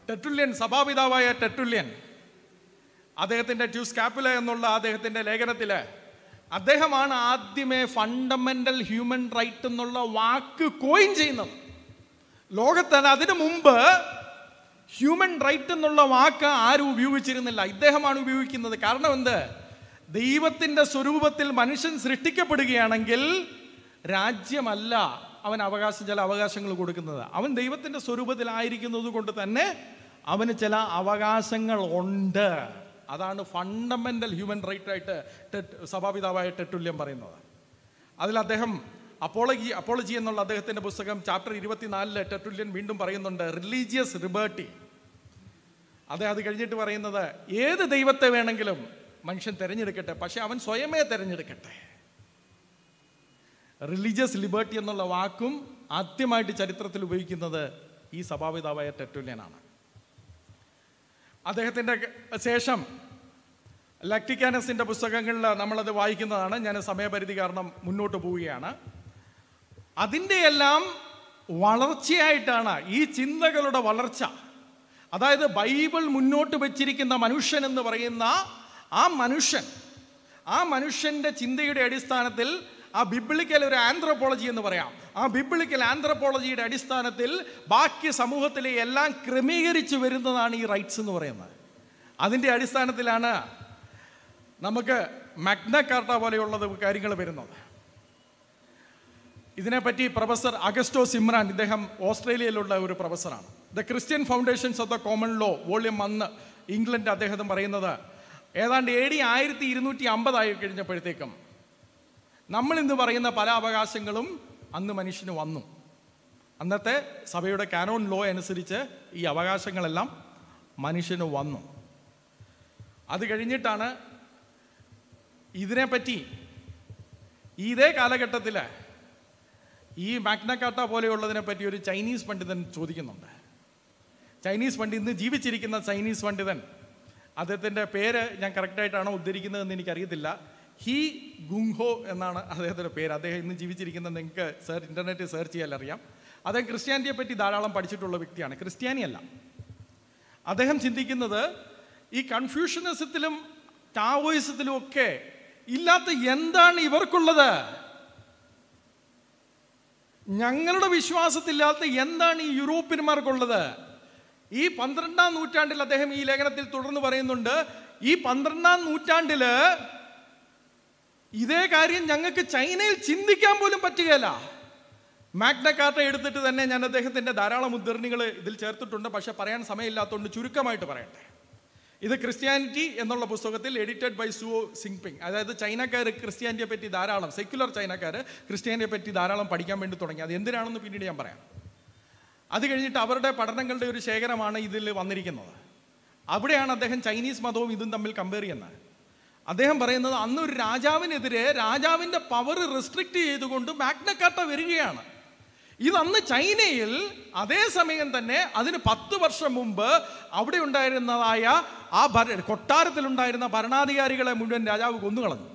ടെറ്റുല്യൻ സഭാപിതാവായ ടെറ്റുല്യൻ അദ്ദേഹത്തിൻ്റെ ട്യൂസ്കാപ്പുല എന്നുള്ള അദ്ദേഹത്തിൻ്റെ ലേഖനത്തിൽ അദ്ദേഹമാണ് ആദ്യമേ ഫണ്ടമെൻ്റൽ ഹ്യൂമൻ റൈറ്റ് എന്നുള്ള വാക്ക് കോയിൻ ചെയ്യുന്നത് ലോകത്തിന് അതിനു മുമ്പ് ഹ്യൂമൻ റൈറ്റ് എന്നുള്ള വാക്ക് ആരും ഉപയോഗിച്ചിരുന്നില്ല ഇദ്ദേഹമാണ് ഉപയോഗിക്കുന്നത് കാരണം എന്ത് ദൈവത്തിൻ്റെ സ്വരൂപത്തിൽ മനുഷ്യൻ സൃഷ്ടിക്കപ്പെടുകയാണെങ്കിൽ രാജ്യമല്ല അവൻ അവകാശം ചില അവകാശങ്ങൾ കൊടുക്കുന്നത് അവൻ ദൈവത്തിൻ്റെ സ്വരൂപത്തിലായിരിക്കുന്നത് കൊണ്ട് തന്നെ അവന് ചില അവകാശങ്ങൾ ഉണ്ട് അതാണ് ഫണ്ടമെൻ്റൽ ഹ്യൂമൻ റൈറ്റ് ആയിട്ട് ടെറ്റ് സഭാപിതാവായ ടെറ്റുല്യം പറയുന്നത് അതിൽ അദ്ദേഹം അപ്പോളജി അപ്പോളജി എന്നുള്ള അദ്ദേഹത്തിൻ്റെ പുസ്തകം ചാപ്റ്റർ ഇരുപത്തിനാലില് ടെറ്റുല്യൻ വീണ്ടും പറയുന്നുണ്ട് റിലീജിയസ് റിബേർട്ടി അദ്ദേഹം അത് കഴിഞ്ഞിട്ട് പറയുന്നത് ഏത് ദൈവത്തെ വേണമെങ്കിലും മനുഷ്യൻ തിരഞ്ഞെടുക്കട്ടെ പക്ഷെ അവൻ സ്വയമേ തിരഞ്ഞെടുക്കട്ടെ റിലീജിയസ് ലിബർട്ടി എന്നുള്ള വാക്കും ആദ്യമായിട്ട് ചരിത്രത്തിൽ ഉപയോഗിക്കുന്നത് ഈ സഭാപിതാവായ ടെറ്റുല്യനാണ് അദ്ദേഹത്തിൻ്റെ ശേഷം ലക്ടിക്കാനസിൻ്റെ പുസ്തകങ്ങളിൽ നമ്മളത് വായിക്കുന്നതാണ് ഞാൻ സമയപരിധി കാരണം മുന്നോട്ട് പോവുകയാണ് അതിൻ്റെ എല്ലാം വളർച്ചയായിട്ടാണ് ഈ ചിന്തകളുടെ വളർച്ച അതായത് ബൈബിൾ മുന്നോട്ട് വെച്ചിരിക്കുന്ന മനുഷ്യൻ എന്ന് പറയുന്ന ആ മനുഷ്യൻ ആ മനുഷ്യൻ്റെ ചിന്തയുടെ അടിസ്ഥാനത്തിൽ ആ ബിബിളിക്കൽ ഒരു ആന്ത്രോപോളജി എന്ന് പറയാം ആ ബിബിളിക്കൽ ആന്ത്രോപോളജിയുടെ അടിസ്ഥാനത്തിൽ ബാക്കി സമൂഹത്തിലെ എല്ലാം ക്രമീകരിച്ച് വരുന്നതാണ് ഈ റൈറ്റ്സ് എന്ന് പറയുന്നത് അതിൻ്റെ അടിസ്ഥാനത്തിലാണ് നമുക്ക് മഗ്ന കാർട്ട പോലെയുള്ളത് കാര്യങ്ങൾ വരുന്നത് ഇതിനെപ്പറ്റി പ്രൊഫസർ അഗസ്റ്റോ സിമ്രാൻ ഇദ്ദേഹം ഓസ്ട്രേലിയയിലുള്ള ഒരു പ്രൊഫസറാണ് the Christian foundations of the common law volume വന്ന് ഇംഗ്ലണ്ട് അദ്ദേഹം പറയുന്നത് ഏതാണ്ട് എ ഡി ആയിരത്തി ഇരുന്നൂറ്റി അമ്പതായി കഴിഞ്ഞപ്പോഴത്തേക്കും നമ്മൾ ഇന്ന് പറയുന്ന പല അവകാശങ്ങളും അന്ന് മനുഷ്യന് വന്നു അന്നത്തെ സഭയുടെ കാനോൺ ലോ അനുസരിച്ച് ഈ അവകാശങ്ങളെല്ലാം മനുഷ്യന് വന്നു അത് കഴിഞ്ഞിട്ടാണ് ഇതിനെപ്പറ്റി ഇതേ കാലഘട്ടത്തിൽ ഈ മാഗ്നക്കാട്ട പോലെയുള്ളതിനെ പറ്റി ഒരു ചൈനീസ് പണ്ഡിതൻ ചോദിക്കുന്നുണ്ട് ചൈനീസ് പണ്ഡിതൻ ഇന്ന് ജീവിച്ചിരിക്കുന്ന ചൈനീസ് പണ്ഡിതൻ അദ്ദേഹത്തിൻ്റെ പേര് ഞാൻ കറക്റ്റായിട്ടാണോ ഉദ്ധരിക്കുന്നതെന്ന് എനിക്കറിയത്തില്ല ഹി ഗുങ്ഹോ എന്നാണ് അദ്ദേഹത്തിൻ്റെ പേര് അദ്ദേഹം ഇന്ന് ജീവിച്ചിരിക്കുന്ന നിങ്ങൾക്ക് സർ ഇൻ്റർനെറ്റിൽ സെർച്ച് ചെയ്യാൻ അറിയാം അദ്ദേഹം ക്രിസ്ത്യാനിറ്റിയെ പറ്റി ധാരാളം പഠിച്ചിട്ടുള്ള വ്യക്തിയാണ് ക്രിസ്ത്യാനിയല്ല അദ്ദേഹം ചിന്തിക്കുന്നത് ഈ കൺഫ്യൂഷനിസത്തിലും ടാവോയിസത്തിലും ഒക്കെ ഇല്ലാത്ത എന്താണ് ഇവർക്കുള്ളത് ഞങ്ങളുടെ വിശ്വാസത്തില്ലാത്ത എന്താണ് ഈ യൂറോപ്യന്മാർക്കുള്ളത് ഈ പന്ത്രണ്ടാം നൂറ്റാണ്ടിൽ അദ്ദേഹം ഈ ലേഖനത്തിൽ തുടർന്ന് പറയുന്നുണ്ട് ഈ പന്ത്രണ്ടാം നൂറ്റാണ്ടില് ഇതേ കാര്യം ഞങ്ങൾക്ക് ചൈനയിൽ ചിന്തിക്കാൻ പോലും പറ്റുകയില്ല മാഗ്ന കാർട്ട എടുത്തിട്ട് തന്നെ ഞാൻ അദ്ദേഹത്തിൻ്റെ ധാരാളം ഉദ്ധരണികൾ ഇതിൽ ചേർത്തിട്ടുണ്ട് പക്ഷെ പറയാൻ സമയമില്ലാത്തതുകൊണ്ട് ചുരുക്കമായിട്ട് പറയട്ടെ ഇത് ക്രിസ്ത്യാനിറ്റി എന്നുള്ള പുസ്തകത്തിൽ എഡിറ്റഡ് ബൈ സുവോ സിങ്പിങ് അതായത് ചൈനക്കാർ ക്രിസ്ത്യാനിറ്റിയെ പറ്റി ധാരാളം സെക്യുലർ ചൈനക്കാർ ക്രിസ്ത്യാനിറ്റിയെ പറ്റി ധാരാളം പഠിക്കാൻ വേണ്ടി തുടങ്ങി അത് എന്തിനാണെന്ന് പിന്നീട് ഞാൻ പറയാം അത് കഴിഞ്ഞിട്ട് അവരുടെ പഠനങ്ങളുടെ ഒരു ശേഖരമാണ് ഇതിൽ വന്നിരിക്കുന്നത് അവിടെയാണ് അദ്ദേഹം ചൈനീസ് മതവും ഇതും തമ്മിൽ കമ്പയർ ചെയ്യുന്നത് അദ്ദേഹം പറയുന്നത് അന്ന് ഒരു രാജാവിനെതിരെ രാജാവിൻ്റെ പവർ റെസ്ട്രിക്റ്റ് ചെയ്തുകൊണ്ട് മാഗ്നക്കാട്ട വരികയാണ് ഇതന്ന് ചൈനയിൽ അതേസമയം തന്നെ അതിന് പത്ത് വർഷം മുമ്പ് അവിടെ ഉണ്ടായിരുന്നതായ ആ ഭര കൊട്ടാരത്തിലുണ്ടായിരുന്ന ഭരണാധികാരികളെ മുഴുവൻ രാജാവ് കൊന്നുകളഞ്ഞു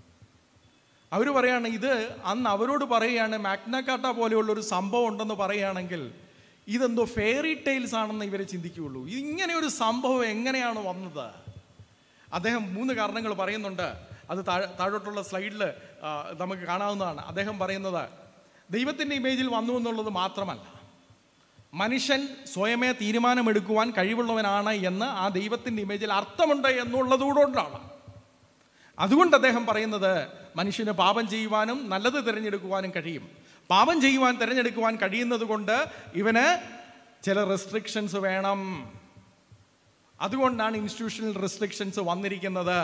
അവർ പറയാണ് ഇത് അന്ന് അവരോട് പറയുകയാണ് മാഗ്നക്കാട്ട പോലെയുള്ള ഒരു സംഭവം ഉണ്ടെന്ന് പറയുകയാണെങ്കിൽ ഇതെന്തോ ഫെയറി ടെയിൽസ് ആണെന്ന് ഇവരെ ചിന്തിക്കുകയുള്ളൂ ഇങ്ങനെ ഒരു സംഭവം എങ്ങനെയാണ് വന്നത് അദ്ദേഹം മൂന്ന് കാരണങ്ങൾ പറയുന്നുണ്ട് അത് താഴെ താഴോട്ടുള്ള സ്ലൈഡിൽ നമുക്ക് കാണാവുന്നതാണ് അദ്ദേഹം പറയുന്നത് ദൈവത്തിൻ്റെ ഇമേജിൽ വന്നു എന്നുള്ളത് മാത്രമല്ല മനുഷ്യൻ സ്വയമേ തീരുമാനമെടുക്കുവാൻ കഴിവുള്ളവനാണ് എന്ന് ആ ദൈവത്തിൻ്റെ ഇമേജിൽ അർത്ഥമുണ്ട് എന്നുള്ളതുകൊണ്ടാണ് അതുകൊണ്ട് അദ്ദേഹം പറയുന്നത് മനുഷ്യന് പാപം ചെയ്യുവാനും നല്ലത് തിരഞ്ഞെടുക്കുവാനും കഴിയും പാപം ചെയ്യുവാൻ തിരഞ്ഞെടുക്കുവാൻ കഴിയുന്നത് കൊണ്ട് ഇവന് ചില റെസ്ട്രിക്ഷൻസ് വേണം അതുകൊണ്ടാണ് ഇൻസ്റ്റിറ്റ്യൂഷണൽ റെസ്ട്രിക്ഷൻസ് വന്നിരിക്കുന്നത്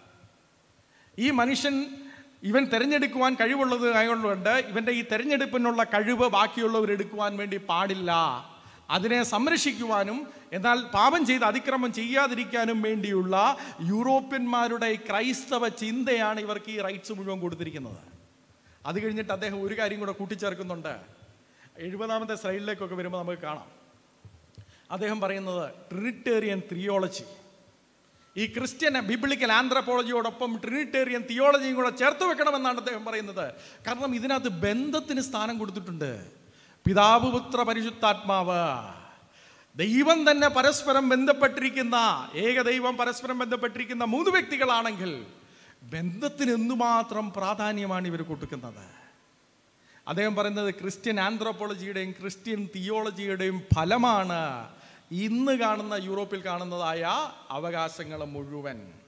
ഈ മനുഷ്യൻ ഇവൻ തിരഞ്ഞെടുക്കുവാൻ കഴിവുള്ളത് ആയതുകൊണ്ട് ഇവൻ്റെ ഈ തിരഞ്ഞെടുപ്പിനുള്ള കഴിവ് ബാക്കിയുള്ളവർ എടുക്കുവാൻ വേണ്ടി പാടില്ല അതിനെ സംരക്ഷിക്കുവാനും എന്നാൽ പാപം ചെയ്ത് അതിക്രമം ചെയ്യാതിരിക്കാനും വേണ്ടിയുള്ള യൂറോപ്യന്മാരുടെ ഈ ക്രൈസ്തവ ചിന്തയാണ് ഇവർക്ക് ഈ റൈറ്റ്സ് മുഴുവൻ കൊടുത്തിരിക്കുന്നത് അത് കഴിഞ്ഞിട്ട് അദ്ദേഹം ഒരു കാര്യം കൂടെ കൂട്ടിച്ചേർക്കുന്നുണ്ട് എഴുപതാമത്തെ സ്ലൈഡിലേക്കൊക്കെ വരുമ്പോൾ നമുക്ക് കാണാം അദ്ദേഹം പറയുന്നത് ട്രിനിറ്റേറിയൻ തിയോളജി ഈ ക്രിസ്ത്യൻ ബിബിളിക്കൽ ആന്ത്രപ്പോളജിയോടൊപ്പം ട്രിനിറ്റേറിയൻ തിയോളജിയും കൂടെ ചേർത്ത് വെക്കണമെന്നാണ് അദ്ദേഹം പറയുന്നത് കാരണം ഇതിനകത്ത് ബന്ധത്തിന് സ്ഥാനം കൊടുത്തിട്ടുണ്ട് പിതാവ് പുത്ര പരിശുദ്ധാത്മാവ് ദൈവം തന്നെ പരസ്പരം ബന്ധപ്പെട്ടിരിക്കുന്ന ഏകദൈവം പരസ്പരം ബന്ധപ്പെട്ടിരിക്കുന്ന മൂന്ന് വ്യക്തികളാണെങ്കിൽ ബന്ധത്തിന് എന്തുമാത്രം പ്രാധാന്യമാണ് ഇവർ കൊടുക്കുന്നത് അദ്ദേഹം പറയുന്നത് ക്രിസ്ത്യൻ ആന്ത്രോപോളജിയുടെയും ക്രിസ്ത്യൻ തിയോളജിയുടെയും ഫലമാണ് ഇന്ന് കാണുന്ന യൂറോപ്പിൽ കാണുന്നതായ അവകാശങ്ങൾ മുഴുവൻ